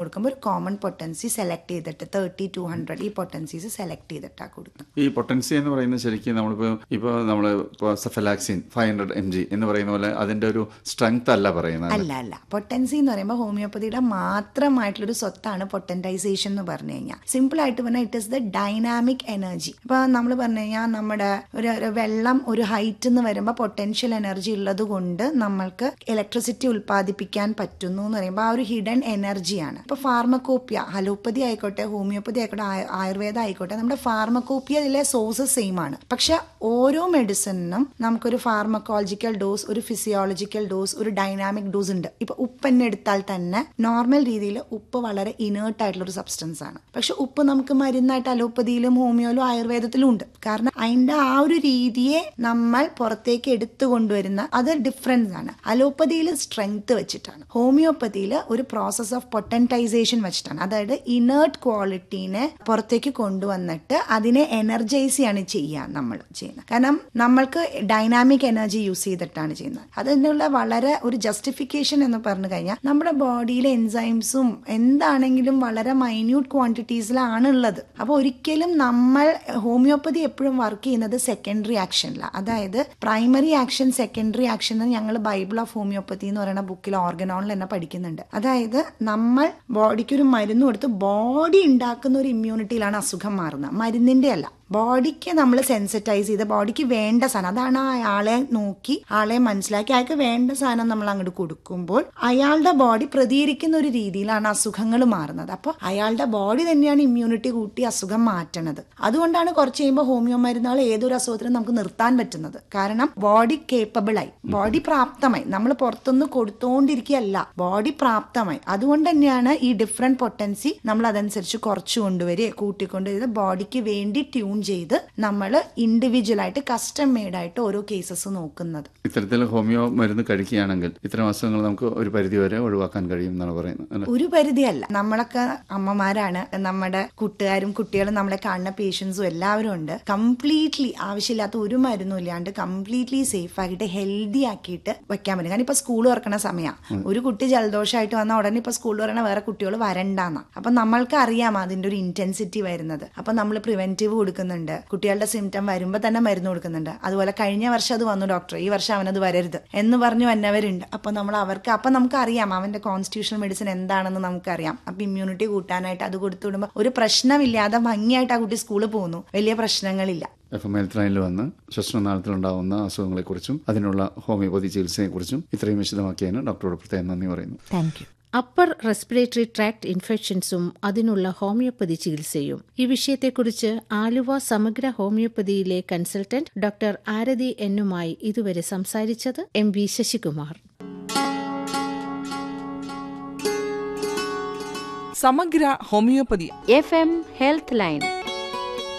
കൊടുക്കുമ്പോൾ ഒരു common potency select ചെയ്തിട്ട് തേർട്ടി ടു ഹൺഡ്രഡ് ഈ പൊട്ടൻസീസ് സെലക്ട് ചെയ്തിട്ടാണ് കൊടുക്കുന്നത് ഈ പൊട്ടൻസി എന്ന് പറയുന്നത് ശരിക്കും നമ്മളിപ്പോൾ ഇപ്പോൾ നമ്മൾ ഇപ്പോൾ cephalexin five hundred M G എന്ന് പറയുന്ന പോലെ അതിന്റെ ഒരു സ്ട്രെങ്ത് അല്ല പറയുന്നത് അല്ല അല്ല പൊട്ടൻസി എന്ന് പറയുമ്പോൾ ഹോമിയോപ്പതിയുടെ മാത്രമായിട്ടുള്ളൊരു സ്വത്താണ് പൊട്ടൻറ്റൈസേഷൻ എന്ന് പറഞ്ഞു കഴിഞ്ഞാൽ സിമ്പിൾ ആയിട്ട് പറഞ്ഞാൽ it is the dynamic energy ഇപ്പൊ നമ്മൾ പറഞ്ഞു കഴിഞ്ഞാൽ നമ്മുടെ ഒരു ഒരു വെള്ളം ഒരു ഹൈറ്റ് എന്ന് വരുമ്പോൾ പൊട്ടൻഷ്യൽ എനർജി ഉള്ളത് കൊണ്ട് നമ്മൾക്ക് ഇലക്ട്രിസിറ്റി ഉൽപ്പാദിപ്പിക്കാൻ പറ്റുന്നു എന്ന് പറയുമ്പോൾ ആ ഒരു ഹിഡൻ എനർജിയാണ് ഇപ്പൊ ഫാർമക്കോപ്പിയ അലോപ്പതി ആയിക്കോട്ടെ ഹോമിയോപ്പതി ആയിക്കോട്ടെ ആയ- ആയുർവേദ ആയിക്കോട്ടെ നമ്മുടെ ഫാർമക്കോപ്പിയയിലെ സോഴ്സസ് സെയിം ആണ് പക്ഷെ ഓരോ മെഡിസിനും നമുക്കൊരു ഫാർമക്കോളജിക്കൽ ഡോസ് ഒരു ഫിസിയോളജിക്കൽ ഡോസ് ഒരു ഡൈനാമിക് ഡോസ് ഉണ്ട് ഇപ്പൊ ഉപ്പ് തന്നെ എടുത്താൽ തന്നെ നോർമൽ രീതിയിൽ ഉപ്പ് വളരെ ഇനേർട്ട് ആയിട്ടുള്ള ഒരു സബ്സ്റ്റൻസ് ആണ് പക്ഷെ ഉപ്പ് നമുക്ക് മരുന്നായിട്ട് അലോപ്പതിയിലും ഹോമിയോയിലും ആയുർവേദത്തിലും ഉണ്ട് കാരണം അതിന്റെ ആ ഒരു രീതിയെ നമ്മൾ പുറത്തേക്ക് എടുത്തു കൊണ്ടുവരുന്ന അത് ഡിഫറൻസ് ആണ് അലോപ്പതിയിൽ സ്ട്രെങ്ത് വെച്ചിട്ടാണ് ഹോമിയോപ്പതിയിൽ ഒരു പ്രോസസ് ഓഫ് പൊട്ടൻറ്റൈസേഷൻ വെച്ചിട്ടാണ് അതായത് ഇനേർട്ട് ക്വാളിറ്റീനെ പുറത്തേക്ക് കൊണ്ടുവന്നിട്ട് അതിനെ എനർജൈസ് ചെയ്യാണ് ചെയ്യുക നമ്മൾ ചെയ്യുന്നത് കാരണം നമ്മൾക്ക് ഡൈനാമിക് എനർജി യൂസ് ചെയ്തിട്ടാണ് ചെയ്യുന്നത് അതിനുള്ള വളരെ ഒരു ജസ്റ്റിഫിക്കേഷൻ എന്ന് പറഞ്ഞു കഴിഞ്ഞാൽ നമ്മുടെ ബോഡിയിലെ എൻസൈംസും എന്താണെങ്കിലും വളരെ മൈന്യൂട്ട് ക്വാണ്ടിറ്റീസിലാണ് ഉള്ളത് അപ്പോൾ ഒരിക്കലും നമ്മൾ ഹോമിയോപ്പതി എപ്പോഴും വർക്ക് ചെയ്യുന്നത് സെക്കൻഡറി ആക്ഷനിലാണ് അതായത് പ്രൈമറി ആക്ഷൻ സെക്കൻഡറി ആക്ഷൻ എന്ന് ഞങ്ങൾ ബൈബിൾ ഓഫ് ഹോമിയോപ്പതി എന്ന് പറയുന്ന ബുക്കിൽ ഓർഗനോണിൽ തന്നെ പഠിക്കുന്നുണ്ട് അതായത് നമ്മൾ ബോഡിക്ക് ഒരു മരുന്ന് കൊടുത്ത് ബോഡി ഉണ്ടാക്കുന്ന ഒരു ഇമ്മ്യൂണിറ്റിയിലാണ് അസുഖം മാറുന്നത് മരുന്നിന്റെ അല്ല ബോഡിക്ക് നമ്മൾ സെൻസിറ്റൈസ് ചെയ്ത് ബോഡിക്ക് വേണ്ട സാധനം അതാണ് ആ ആളെ നോക്കി ആളെ മനസ്സിലാക്കി അയാൾക്ക് വേണ്ട സാധനം നമ്മൾ അങ്ങോട്ട് കൊടുക്കുമ്പോൾ അയാളുടെ ബോഡി പ്രതികരിക്കുന്ന ഒരു രീതിയിലാണ് അസുഖങ്ങൾ മാറുന്നത് അപ്പോൾ അയാളുടെ ബോഡി തന്നെയാണ് ഇമ്മ്യൂണിറ്റി കൂട്ടി അസുഖം മാറ്റണത് അതുകൊണ്ടാണ് കുറച്ച് കഴിയുമ്പോൾ ഹോമിയോ മരുന്നുകൾ ഏതൊരു അസുഖത്തിനും നമുക്ക് നിർത്താൻ പറ്റുന്നത് കാരണം ബോഡി കേപ്പബിൾ ആയി ബോഡി പ്രാപ്തമായി നമ്മൾ പുറത്തുനിന്ന് കൊടുത്തുകൊണ്ടിരിക്കുകയല്ല ബോഡി പ്രാപ്തമായി അതുകൊണ്ട് തന്നെയാണ് ഈ ഡിഫറെന്റ് പൊട്ടൻസി നമ്മൾ അതനുസരിച്ച് കുറച്ചു കൊണ്ടുവരിക കൂട്ടിക്കൊണ്ടുവരിക ബോഡിക്ക് വേണ്ടി ട്യൂൺ ചെയ്ത് നമ്മൾ ഇൻഡിവിജ്വൽ ആയിട്ട് കസ്റ്റം മെയ്ഡ് ആയിട്ട് ഓരോ കേസസ് നോക്കുന്നത് ഇത്തരത്തിൽ ഹോമിയോ മരുന്ന് കഴിക്കുകയാണെങ്കിൽ ഇത്തരം അസുഖങ്ങൾ നമുക്ക് ഒരു പരിധി വരെ ഒഴിവാക്കാൻ കഴിയും എന്നാണ് പറയുന്നത് അല്ലേ ഒരു പരിധിയല്ല നമ്മളൊക്കെ അമ്മമാരാണ് നമ്മുടെ കൂട്ടുകാരും കുട്ടികളും നമ്മളെ കാണുന്ന പേഷ്യൻസും എല്ലാവരും ഉണ്ട് കംപ്ലീറ്റ്ലി ആവശ്യമില്ലാത്ത ഒരു മരുന്നും ഇല്ലാണ്ട് കംപ്ലീറ്റ്ലി സേഫ് ആക്കിയിട്ട് ഹെൽത്തി ആക്കിയിട്ട് വെക്കാൻ പറ്റും കാരണം ഇപ്പൊ സ്കൂൾ തുറക്കണ സമയമാണ് ഒരു കുട്ടി ജലദോഷമായിട്ട് വന്ന ഉടനെ ഇപ്പൊ സ്കൂൾ തുറക്കണ വേറെ കുട്ടികൾ വരണ്ടാന്ന അപ്പൊ നമ്മൾക്ക് അറിയാം അതിന്റെ ഒരു ഇന്റൻസിറ്റി വരുന്നത് അപ്പൊ നമ്മൾ പ്രിവെന്റീവ് കൊടുക്കുന്നുണ്ട് കുട്ടികളുടെ സിംറ്റം വരുമ്പോൾ തന്നെ മരുന്ന് കൊടുക്കുന്നുണ്ട് അതുപോലെ കഴിഞ്ഞ വർഷം അത് വന്നു ഡോക്ടർ ഈ വർഷം അവനത് വരരുത് എന്ന് പറഞ്ഞു വന്നവരുണ്ട് അപ്പൊ നമ്മൾ അവർക്ക് അപ്പൊ നമുക്ക് അറിയാം അവന്റെ കോൺസ്റ്റിറ്റ്യൂഷണൽ മെഡിസിൻ എന്താണെന്ന് നമുക്കറിയാം അപ്പൊ ഇമ്മ്യൂണിറ്റി കൂട്ടാനായിട്ട് അത് കൊടുത്തു വിടുമ്പോൾ ഒരു പ്രശ്നമില്ലാതെ ഭംഗിയായിട്ട് ആ കുട്ടി സ്കൂളിൽ പോകുന്നു വലിയ പ്രശ്നങ്ങളില്ല എഫ് എം ഹെൽത്ത് ലൈനിൽ വന്ന് ശ്വസനനാളത്തിലുണ്ടാവുന്ന അസുഖങ്ങളെക്കുറിച്ചും അതിനുള്ള ഹോമിയോപ്പതി ചികിത്സയെക്കുറിച്ചും ഇത്രയും വിശദമാക്കിയതിന് ഡോക്ടറോട് പ്രത്യേകം നന്ദി പറയുന്നു thank you upper respiratory tract ഇൻഫെക്ഷൻസും അതിനുള്ള ഹോമിയോപ്പതി ചികിത്സയും ഈ വിഷയത്തെക്കുറിച്ച് ആലുവ സമഗ്ര ഹോമിയോപ്പതിയിലെ കൺസൾട്ടന്റ് ഡോക്ടർ ആരതി എന്നുമായി ഇതുവരെ സംസാരിച്ചത് എം വി ശശികുമാർ സമഗ്ര homeopathy F M health line